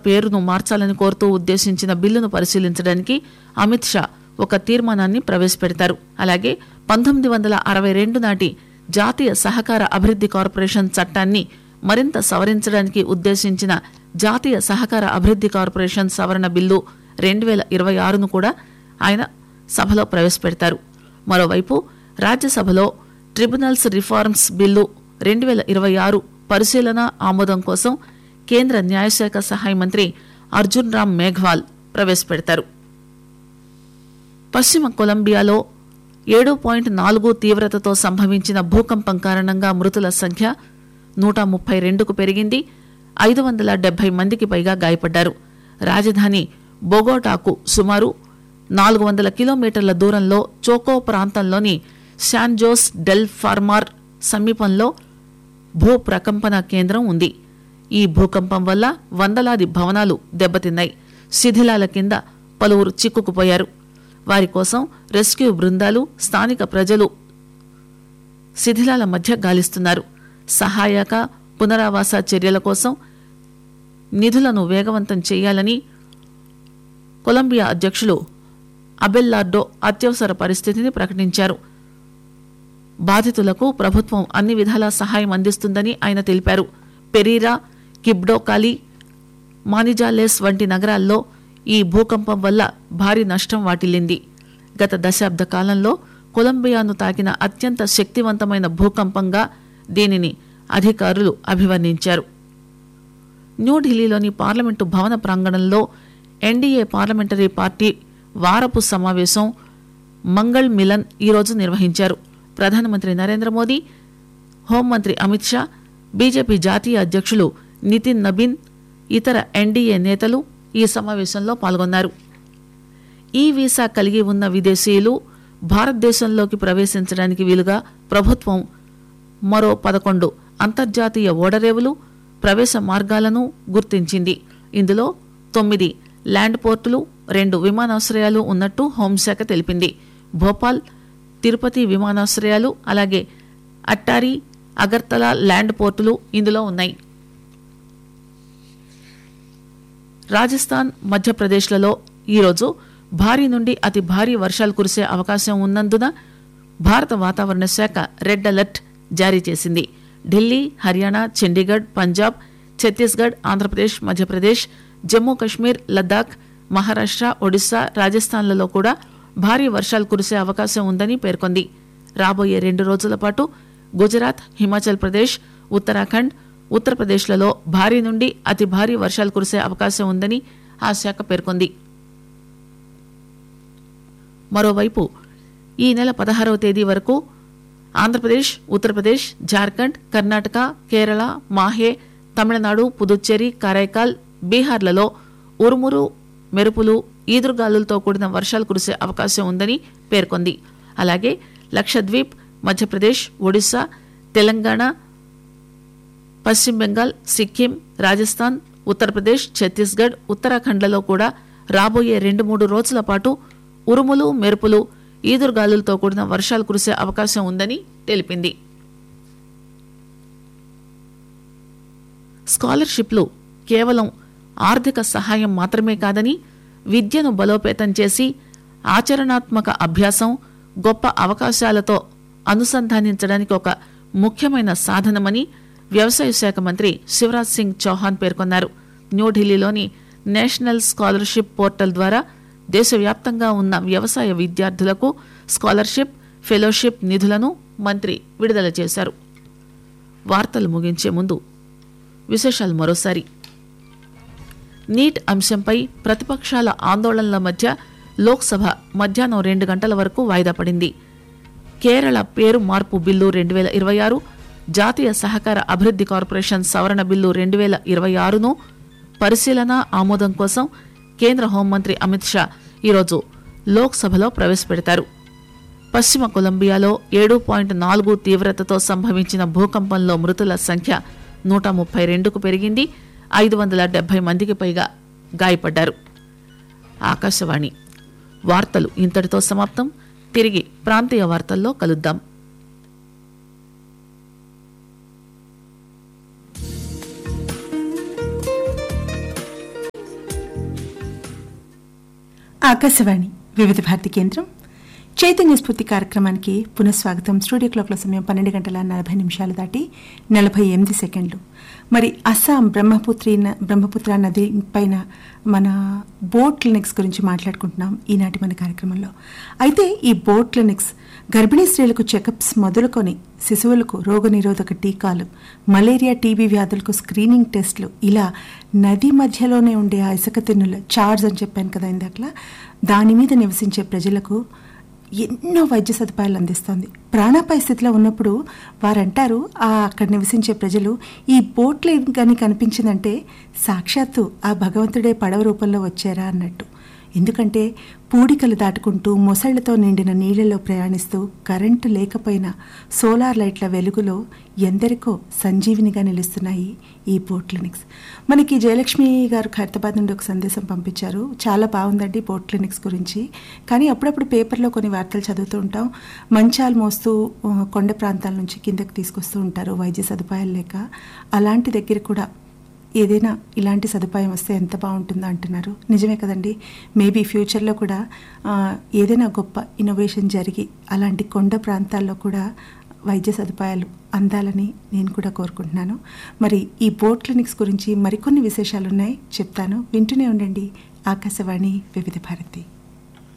పేరును మార్చాలని కోరుతూ ఉద్దేశించిన బిల్లును పరిశీలించడానికి అమిత్ షా ఒక తీర్మానాన్ని ప్రవేశపెడతారు అలాగే పంతొమ్మిది వందల అరవై రెండు నాటి జాతీయ సహకార అభివృద్ధి కార్పొరేషన్ చట్టాన్ని మరింత సవరించడానికి ఉద్దేశించిన జాతీయ సహకార అభివృద్ధి కార్పొరేషన్ సవరణ బిల్లు రెండు వేల ఇరవై ఆరును కూడా ఆయన సభలో ప్రవేశపెడతారు మరోవైపు రాజ్యసభలో ట్రిబ్యునల్స్ రిఫార్మ్స్ బిల్లు రెండు వేల ఇరవై ఆరు పరిశీలన ఆమోదం కోసం కేంద్ర న్యాయశాఖ సహాయ మంత్రి అర్జున్ రామ్ మేఘ్వాల్ ప్రవేశపెడతారు పశ్చిమ కొలంబియాలో ఏడు పాయింట్ నాలుగు తీవ్రతతో సంభవించిన భూకంపం కారణంగా మృతుల సంఖ్య నూట ముప్పై రెండుకు పెరిగింది ఐదు వందల డెబ్బై మందికి పైగా గాయపడ్డారు రాజధాని బొగోటాకు సుమారు నాలుగు వందల కిలోమీటర్ల దూరంలో చోకో ప్రాంతంలోని శాన్జోస్ డెల్ ఫార్మార్ సమీపంలో భూ ప్రకంపన కేంద్రం ఉంది ఈ భూకంపం వల్ల వందలాది భవనాలు దెబ్బతిన్నాయి శిథిలాల కింద పలువురు చిక్కుకుపోయారు వారి కోసం రెస్క్యూ బృందాలు స్థానిక ప్రజలు శిథిలాల మధ్య గాలిస్తున్నారు సహాయక పునరావాస చర్యల కోసం నిధులను వేగవంతం చేయాలని కొలంబియా అధ్యక్షులు అబెల్లార్డో అత్యవసర పరిస్థితిని ప్రకటించారు బాధితులకు ప్రభుత్వం అన్ని విధాలా సహాయం అందిస్తుందని ఆయన తెలిపారు పెరీరా కిబ్డోకాలి మానిజాలేస్ వంటి నగరాల్లో ఈ భూకంపం వల్ల భారీ నష్టం వాటిల్లింది గత దశాబ్ద కాలంలో కొలంబియాను తాకిన అత్యంత శక్తివంతమైన భూకంపంగా దీనిని అధికారులు అభివర్ణించారు న్యూఢిల్లీలోని పార్లమెంటు భవన ప్రాంగణంలో ఎన్డీఏ పార్లమెంటరీ పార్టీ వారపు సమావేశం మంగళ్ మిలన్ ఈరోజు నిర్వహించారు ప్రధానమంత్రి నరేంద్ర మోదీ హోంమంత్రి అమిత్ షా బీజేపీ జాతీయ అధ్యక్షులు నితిన్ నబీన్ ఇతర ఎన్డీఏ నేతలు ఈ సమావేశంలో పాల్గొన్నారు ఈ వీసా కలిగి ఉన్న విదేశీయులు భారతదేశంలోకి ప్రవేశించడానికి వీలుగా ప్రభుత్వం మరో పదకొండు అంతర్జాతీయ ఓడరేవులు ప్రవేశ మార్గాలను గుర్తించింది ఇందులో తొమ్మిది ల్యాండ్ పోర్టులు రెండు విమానాశ్రయాలు ఉన్నట్టు హోంశాఖ తెలిపింది భోపాల్ తిరుపతి విమానాశ్రయాలు అలాగే అట్టారి అగర్తల ల్యాండ్ పోర్టులు ఇందులో ఉన్నాయి రాజస్థాన్ మధ్యప్రదేశ్లలో ఈరోజు భారీ నుండి అతి భారీ వర్షాలు కురిసే అవకాశం ఉన్నందున భారత వాతావరణ శాఖ రెడ్ అలర్ట్ జారీ చేసింది ఢిల్లీ హర్యానా చండీగఢ్ పంజాబ్ ఛత్తీస్గఢ్ ఆంధ్రప్రదేశ్ మధ్యప్రదేశ్ జమ్మూ కశ్మీర్ లద్దాఖ్ మహారాష్ట్ర ఒడిశా రాజస్థాన్లలో కూడా భారీ వర్షాలు కురిసే అవకాశం ఉందని పేర్కొంది రాబోయే రెండు రోజుల పాటు గుజరాత్ హిమాచల్ ప్రదేశ్ ఉత్తరాఖండ్ ఉత్తరప్రదేశ్లలో భారీ నుండి అతి భారీ వర్షాలు కురిసే అవకాశం ఉందని ఆ శాఖ పేర్కొంది మరోవైపు ఈ నెల పదహారవ తేదీ వరకు ఆంధ్రప్రదేశ్ ఉత్తరప్రదేశ్ జార్ఖండ్ కర్ణాటక కేరళ మాహే తమిళనాడు పుదుచ్చేరి కరైకాల్ బీహార్లలో ఉరుమురు మెరుపులు ఈదురుగాలులతో కూడిన వర్షాలు కురిసే అవకాశం ఉందని పేర్కొంది అలాగే లక్షద్వీప్ మధ్యప్రదేశ్ ఒడిశా తెలంగాణ పశ్చిమ బెంగాల్ సిక్కిం రాజస్థాన్ ఉత్తరప్రదేశ్ ఛత్తీస్గఢ్ ఉత్తరాఖండ్లలో కూడా రాబోయే రెండు మూడు రోజుల పాటు ఉరుములు మెరుపులు ఈదురుగాలులతో కూడిన వర్షాలు కురిసే అవకాశం ఉందని తెలిపింది స్కాలర్షిప్లు కేవలం ఆర్థిక సహాయం మాత్రమే కాదని విద్యను బలోపేతం చేసి ఆచరణాత్మక అభ్యాసం గొప్ప అవకాశాలతో అనుసంధానించడానికి ఒక ముఖ్యమైన సాధనమని వ్యవసాయ శాఖ మంత్రి శివరాజ్ సింగ్ చౌహాన్ పేర్కొన్నారు న్యూఢిల్లీలోని నేషనల్ స్కాలర్షిప్ పోర్టల్ ద్వారా దేశవ్యాప్తంగా ఉన్న వ్యవసాయ విద్యార్థులకు స్కాలర్షిప్ ఫెలోషిప్ నిధులను మంత్రి విడుదల చేశారు వార్తలు ముగించే ముందు విశేషాలు మరోసారి నీట్ అంశంపై ప్రతిపక్షాల ఆందోళనల మధ్య లోక్సభ మధ్యాహ్నం రెండు గంటల వరకు వాయిదా పడింది కేరళ పేరు మార్పు బిల్లు రెండు వేల ఇరవై ఆరు జాతీయ సహకార అభివృద్ధి కార్పొరేషన్ సవరణ బిల్లు రెండు వేల ఇరవై ఆరును పరిశీలన ఆమోదం కోసం కేంద్ర హోంమంత్రి అమిత్ షా ఈరోజు లోక్సభలో ప్రవేశపెడతారు పశ్చిమ కొలంబియాలో ఏడు పాయింట్ నాలుగు తీవ్రతతో సంభవించిన భూకంపంలో మృతుల సంఖ్య నూట ముప్పై రెండుకు పెరిగింది ఐదు వందల డెబ్బై మందికి పైగా గాయపడ్డారు ఆకాశవాణి వార్తలు ఇంతటితో సమాప్తం తిరిగి ప్రాంతీయ వార్తల్లో కలుద్దాం ఆకాశవాణి వివిధ భారతి కేంద్రం చైతన్య స్ఫూర్తి కార్యక్రమానికి పునఃస్వాగతం స్టూడియో క్లాక్ల సమయం పన్నెండు గంటల నలభై నిమిషాలు దాటి నలభై ఎనిమిది సెకండ్లు మరి అస్సాం బ్రహ్మపుత్రి న- బ్రహ్మపుత్ర నది పైన మన బోట్ క్లినిక్స్ గురించి మాట్లాడుకుంటున్నాం ఈనాటి మన కార్యక్రమంలో అయితే ఈ బోట్ క్లినిక్స్ గర్భిణీ స్త్రీలకు చెకప్స్ మొదలుకొని శిశువులకు రోగనిరోధక టీకాలు మలేరియా టీబీ వ్యాధులకు స్క్రీనింగ్ టెస్టులు ఇలా నది మధ్యలోనే ఉండే ఆ ఇసుక తిన్నుల చార్జ్ అని చెప్పాను కదా ఇందాకలా దాని మీద నివసించే ప్రజలకు ఎన్నో వైద్య సదుపాయాలు అందిస్తోంది ప్రాణాపాయ స్థితిలో ఉన్నప్పుడు వారంటారు ఆ అక్కడ నివసించే ప్రజలు ఈ బోట్లు కానీ కనిపించిందంటే సాక్షాత్తు ఆ భగవంతుడే పడవ రూపంలో వచ్చారా అన్నట్టు ఎందుకంటే పూడికలు దాటుకుంటూ మొసళ్లతో నిండిన నీళ్లలో ప్రయాణిస్తూ కరెంటు లేకపోయినా సోలార్ లైట్ల వెలుగులో ఎందరికో సంజీవినిగా నిలుస్తున్నాయి ఈ బోట్ క్లినిక్స్ మనకి జయలక్ష్మి గారు ఖైరతాబాద్ నుండి ఒక సందేశం పంపించారు చాలా బాగుందండి బోట్ క్లినిక్స్ గురించి కానీ అప్పుడప్పుడు పేపర్లో కొన్ని వార్తలు చదువుతూ ఉంటాం మంచాలు మోస్తూ ఆ, కొండ ప్రాంతాల నుంచి కిందకి తీసుకొస్తూ ఉంటారు వైద్య సదుపాయాలు లేక అలాంటి దగ్గర కూడా ఏదైనా ఇలాంటి సదుపాయం వస్తే ఎంత బాగుంటుందో అంటున్నారు నిజమే కదండి మేబీ ఫ్యూచర్లో కూడా ఆ, ఏదైనా గొప్ప ఇన్నోవేషన్ జరిగి అలాంటి కొండ ప్రాంతాల్లో కూడా వైద్య సదుపాయాలు అందాలని నేను కూడా కోరుకుంటున్నాను మరి ఈ బోట్ క్లినిక్స్ గురించి మరికొన్ని విశేషాలు ఉన్నాయి చెప్తాను వింటూనే ఉండండి ఆకాశవాణి వివిధ భారతి